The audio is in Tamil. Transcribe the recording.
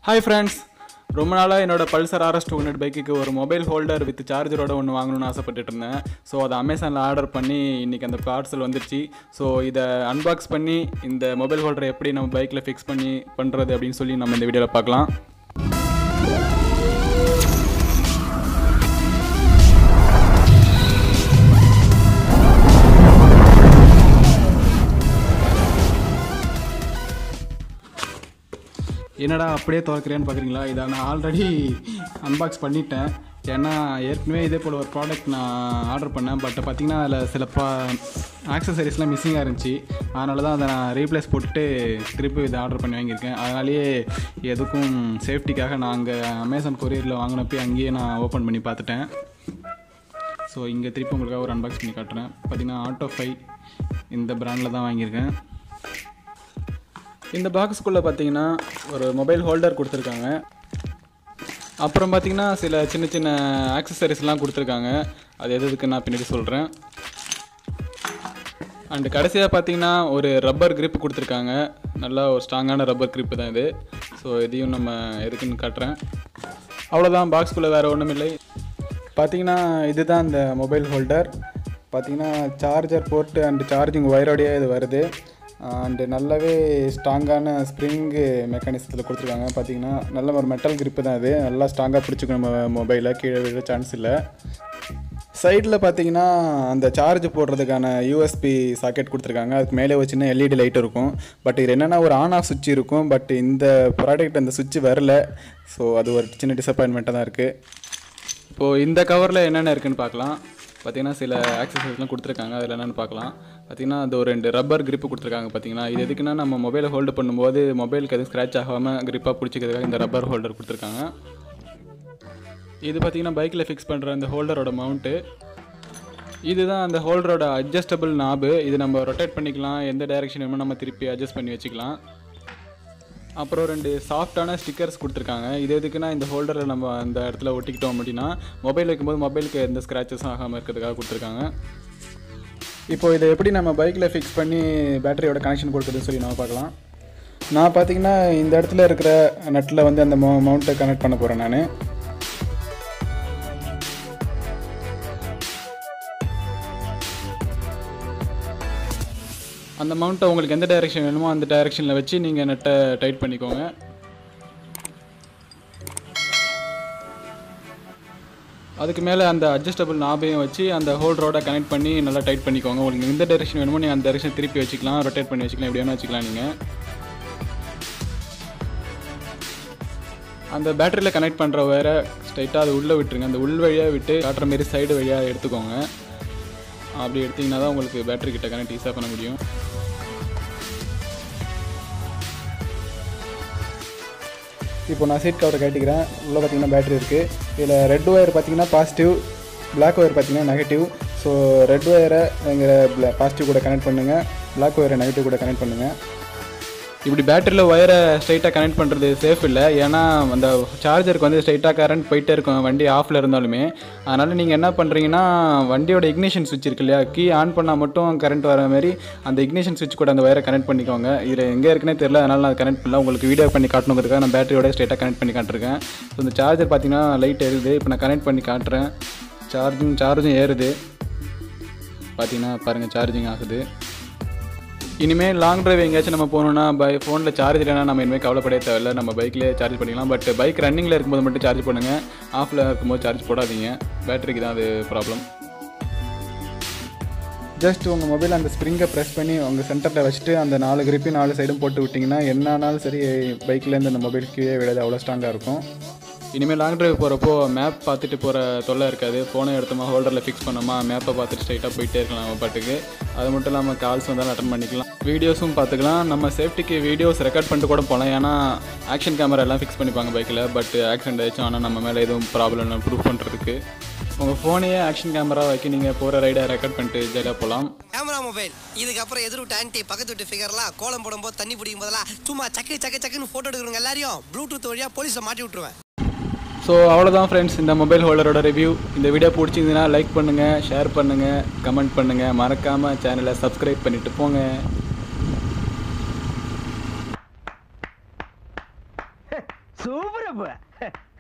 ஹாய் ஃப்ரெண்ட்ஸ் ரொம்ப நாளாக என்னோட பல்சர் ஆர்எஸ் டூ ஹண்ட்ரட் பைக்குக்கு ஒரு மொபைல் ஹோல்டர் வித் சார்ஜரோட ஒன்று வாங்கணும்னு ஆசைப்பட்டுட்டு இருந்தேன் ஸோ அதை அமேசானில் ஆர்டர் பண்ணி இன்றைக்கி அந்த பார்சல் வந்துருச்சு ஸோ இதை அன்பாக்ஸ் பண்ணி இந்த மொபைல் ஹோல்டரை எப்படி நம்ம பைக்கில் ஃபிக்ஸ் பண்ணி பண்ணுறது அப்படின்னு சொல்லி நம்ம இந்த வீடியோவில் பார்க்கலாம் என்னடா அப்படியே திறக்கிறேன்னு பார்க்குறீங்களா இதை நான் ஆல்ரெடி அன்பாக்ஸ் பண்ணிட்டேன் ஏன்னா ஏற்கனவே இதே போல் ஒரு ப்ராடக்ட் நான் ஆர்டர் பண்ணேன் பட் பார்த்தீங்கன்னா அதில் சில ப்ரா ஆக்சசரிஸ்லாம் மிஸ்ஸிங்காக இருந்துச்சு அதனால தான் அதை நான் ரீப்ளேஸ் போட்டுட்டு திருப்பி இதை ஆர்டர் பண்ணி வாங்கியிருக்கேன் அதனாலேயே எதுக்கும் சேஃப்டிக்காக நான் அங்கே அமேசான் கொரியரில் வாங்கினப்போ அங்கேயே நான் ஓப்பன் பண்ணி பார்த்துட்டேன் ஸோ இங்கே திருப்பி உங்களுக்காக ஒரு அன்பாக்ஸ் பண்ணி காட்டுறேன் பார்த்தீங்கன்னா ஆட்டோ ஃபை இந்த பிராண்டில் தான் வாங்கியிருக்கேன் இந்த பாக்ஸ்க்குள்ளே பார்த்தீங்கன்னா ஒரு மொபைல் ஹோல்டர் கொடுத்துருக்காங்க அப்புறம் பார்த்தீங்கன்னா சில சின்ன சின்ன ஆக்சசரிஸ்லாம் கொடுத்துருக்காங்க அது எது எதுக்கு நான் பின்னாடி சொல்கிறேன் அண்டு கடைசியாக பார்த்தீங்கன்னா ஒரு ரப்பர் grip கொடுத்துருக்காங்க நல்லா ஒரு ஸ்ட்ராங்கான ரப்பர் grip தான் இது ஸோ இதையும் நம்ம எதுக்குன்னு காட்டுறேன் அவ்வளோதான் பாக்ஸ்குள்ளே வேறு ஒன்றும் இல்லை பார்த்தீங்கன்னா இதுதான் இந்த மொபைல் ஹோல்டர் பார்த்தீங்கன்னா சார்ஜர் போர்ட்டு அண்ட் சார்ஜிங் ஒயரோடையே இது வருது அண்டு நல்லாவே ஸ்ட்ராங்கான ஸ்ப்ரிங்கு மெக்கானிசத்தில் கொடுத்துருக்காங்க பார்த்தீங்கன்னா நல்ல ஒரு மெட்டல் grip தான் இது நல்லா ஸ்ட்ராங்காக பிடிச்சிக்கும் நம்ம மொபைலை கீழே விழ சான்ஸ் இல்லை சைடில் பார்த்தீங்கன்னா அந்த சார்ஜ் போடுறதுக்கான யூஎஸ்பி சாக்கெட் கொடுத்துருக்காங்க அதுக்கு மேலே ஒரு சின்ன எல்இடி லைட் இருக்கும் பட் இது என்னென்னா ஒரு ஆன் ஆஃப் சுவிட்ச் இருக்கும் பட் இந்த ப்ராடக்ட் அந்த சுவிட்ச் வரல ஸோ அது ஒரு சின்ன டிசப்பாயின்மெண்ட்டாக தான் இருக்குது இப்போது இந்த கவரில் என்னென்ன இருக்குன்னு பார்க்கலாம் பார்த்தீங்கன்னா சில ஆக்சசரிஸ்லாம் கொடுத்துருக்காங்க அதில் என்னென்னு பார்க்கலாம் பார்த்தீங்கன்னா அது ஒரு ரெண்டு ரப்பர் grip கொடுத்துருக்காங்க பார்த்தீங்கன்னா இது எதுக்குன்னா நம்ம மொபைலை ஹோல்டு பண்ணும்போது மொபைலுக்கு எதுவும் ஸ்க்ராட்ச் ஆகாமல் grip-ஆ பிடிச்சிக்கிறதுக்காக இந்த ரப்பர் ஹோல்டர் கொடுத்துருக்காங்க இது பார்த்தீங்கன்னா பைக்கில் ஃபிக்ஸ் பண்ணுற அந்த ஹோல்டரோட மவுண்ட்டு இதுதான் அந்த ஹோல்டரோட அட்ஜஸ்டபிள் நாபு இது நம்ம ரொட்டேட் பண்ணிக்கலாம் எந்த டைரெக்ஷன் வேணுமோ நம்ம திருப்பி அட்ஜஸ்ட் பண்ணி வச்சுக்கலாம் அப்புறம் ரெண்டு சாஃப்டான ஸ்டிக்கர்ஸ் கொடுத்துருக்காங்க இது எதுக்குன்னா இந்த ஹோல்டரில் நம்ம அந்த இடத்துல ஒட்டிக்கிட்டோம் அப்படின்னா மொபைல் வைக்கும்போது மொபைலுக்கு எந்த ஸ்க்ராச்சஸும் ஆகாமல் இருக்கிறதுக்காக கொடுத்துருக்காங்க இப்போ இதை எப்படி நம்ம பைக்கில் ஃபிக்ஸ் பண்ணி பேட்டரியோட கனெக்ஷன் கொடுக்குறதுன்னு சொல்லி நம்ம பார்க்கலாம் நான் பார்த்தீங்கன்னா இந்த இடத்துல இருக்கிற நட்டில் வந்து அந்த மௌ மவுண்ட்டை கனெக்ட் பண்ண போகிறேன் நான் அந்த மவுண்ட்டை உங்களுக்கு எந்த டைரெக்ஷன் வேணுமோ அந்த டைரெக்ஷனில் வச்சு நீங்கள் நெட்டை டைட் பண்ணிக்கோங்க அதுக்கு மேலே அந்த அட்ஜஸ்டபிள் நாபையும் வச்சு அந்த ஹோல்டரோட கனெக்ட் பண்ணி நல்லா டைட் பண்ணிக்கோங்க உங்களுக்கு எந்த டைரெக்ஷன் வேணுமோ நீங்கள் அந்த டைரெக்ஷன் திருப்பி வச்சுக்கலாம் ரொட்டேட் பண்ணி வச்சுக்கலாம் எப்படி வேணால் வச்சுக்கலாம் நீங்கள் அந்த பேட்டரியில் கனெக்ட் பண்ணுற வேற ஸ்ட்ரைட்டாக அது உள்ளே விட்டுருங்க அந்த உள் வழியாக விட்டு காட்டுற மாரி சைடு வழியாக எடுத்துக்கோங்க அப்படி எடுத்தீங்கன்னா தான் உங்களுக்கு பேட்டரி கிட்ட கனெக்ட் ஈஸியாக பண்ண முடியும் இப்போ நான் சீட் கவரை கட்டிக்கிறேன் உள்ளே பார்த்தீங்கன்னா பேட்டரி இருக்குது இதில் ரெட் ஒயர் பார்த்தீங்கன்னா பாசிட்டிவ் பிளாக் ஒயர் பார்த்தீங்கன்னா நெகட்டிவ் ஸோ ரெட் ஒயரை எங்கள் பாசிட்டிவ் கூட கனெக்ட் பண்ணுங்கள் பிளாக் ஒயரை நெகட்டிவ் கூட கனெக்ட் பண்ணுங்கள் இப்படி பேட்டரியில் ஒயரை ஸ்ட்ரைட்டாக கனெக்ட் பண்ணுறது சேஃப் இல்லை ஏன்னா அந்த சார்ஜருக்கு வந்து ஸ்ட்ரைட்டாக கரண்ட் போயிட்டே இருக்கும் வண்டி ஆஃபில் இருந்தாலுமே அதனால் நீங்கள் என்ன பண்ணுறீங்கன்னா வண்டியோட இக்னிஷன் சுவிட்ச் இருக்கு இல்லையா கீ ஆன் பண்ணால் மட்டும் கரண்ட் வர மாதிரி அந்த இக்னிஷன் சுவிட்ச் கூட அந்த ஒயரை கனெக்ட் பண்ணிக்கோங்க இதில் எங்கே இருக்குன்னே தெரியல அதனால் நான் கனெக்ட் பண்ணல உங்களுக்கு வீடியோ பண்ணி காட்டணுங்கிறதுக்காக நான் பேட்டரியோட ஸ்ட்ரைட்டாக கனெக்ட் பண்ணி காட்டுருக்கேன் ஸோ இந்த சார்ஜர் பார்த்தீங்கன்னா லைட் எரியுது இப்போ நான் கனெக்ட் பண்ணி காட்டுறேன் சார்ஜிங் சார்ஜும் ஏறுது பார்த்தீங்கன்னா பாருங்கள் சார்ஜிங் ஆகுது இனிமேல் லாங் டிரைவ் எங்கேயாச்சும் நம்ம போகணுன்னா பை ஃபோனில் சார்ஜ் இல்லைனா நம்ம இனிமேல் கவலைப்படவே தேவையில்ல நம்ம பைக்லேயே சார்ஜ் பண்ணிக்கலாம் பட் பைக் ரன்னிங்கில் இருக்கும்போது மட்டும் சார்ஜ் பண்ணுங்கள் ஆஃபில் இருக்கும்போது சார்ஜ் போடாதீங்க பேட்டரிக்கு தான் அது ப்ராப்ளம் ஜஸ்ட் உங்கள் மொபைல் அந்த ஸ்ப்ரிங்கை ப்ரெஸ் பண்ணி உங்கள் சென்டரில் வச்சுட்டு அந்த நாலு கிரிப்பி நாலு சைடும் போட்டு விட்டிங்கன்னா என்ன ஆனாலும் சரி பைக்லேருந்து அந்த மொபைல் கீழே விடாது அவ்வளோ ஸ்ட்ராங்காக இருக்கும் இனிமேல் லாங் டிரைவ் போகிறப்போ மேப் பார்த்துட்டு போகிற தொல்லை இருக்காது ஃபோனை எடுத்தோமா ஹோல்டரில் ஃபிக்ஸ் பண்ணோமா மேப்பை பார்த்துட்டு ஸ்ட்ரைட்டாக போயிட்டே இருக்கலாம் நம்ம பாட்டுக்கு அது மட்டும் இல்லாமல் கால்ஸ் வந்தாலும் அட்டன் பண்ணிக்கலாம் வீடியோஸும் பார்த்துக்கலாம் நம்ம சேஃப்டிக்கு வீடியோஸ் ரெக்கார்ட் பண்ணிட்டு கூட போகலாம் ஏன்னா ஆக்ஷன் கேமரா எல்லாம் ஃபிக்ஸ் பண்ணிப்பாங்க பைக்கில் பட் ஆக்சிடென்ட் ஆயிடுச்சு ஆனால் நம்ம மேலே எதுவும் ப்ராப்ளம் ப்ரூஃப் பண்ணுறதுக்கு உங்கள் ஃபோனையே ஆக்ஷன் கேமரா வைக்க நீங்கள் போகிற ரைடை ரெக்கார்ட் பண்ணிட்டு ஜாலியாக போகலாம் கேமரா மொபைல் இதுக்கப்புறம் எதிர் விட்டு ஆன்டி பக்கத்து விட்டு ஃபிகர்லாம் கோலம் போடும்போது தண்ணி பிடிக்கும் போதெல்லாம் சும்மா சக்கு சக்கு சக்குன்னு ஃபோட்டோ எடுக்கிறவங்க எல்லாரையும் ப்ளூடூத் வழியாக போலீஸில் மாட்டி விட்டுருவேன் ஸோ அவ்வளோதான் ஃப்ரெண்ட்ஸ் இந்த மொபைல் ஹோல்டரோட ரிவ்யூ இந்த வீடியோ பிடிச்சிருந்ததுன்னா லைக் பண்ணுங்கள் ஷேர் பண்ணுங்கள் கமெண்ட் பண்ணுங்கள் மறக்காமல் சேனலை சப்ஸ்கிரைப் பண்ணிவிட்டு போங்க சூப்பர் அப்ப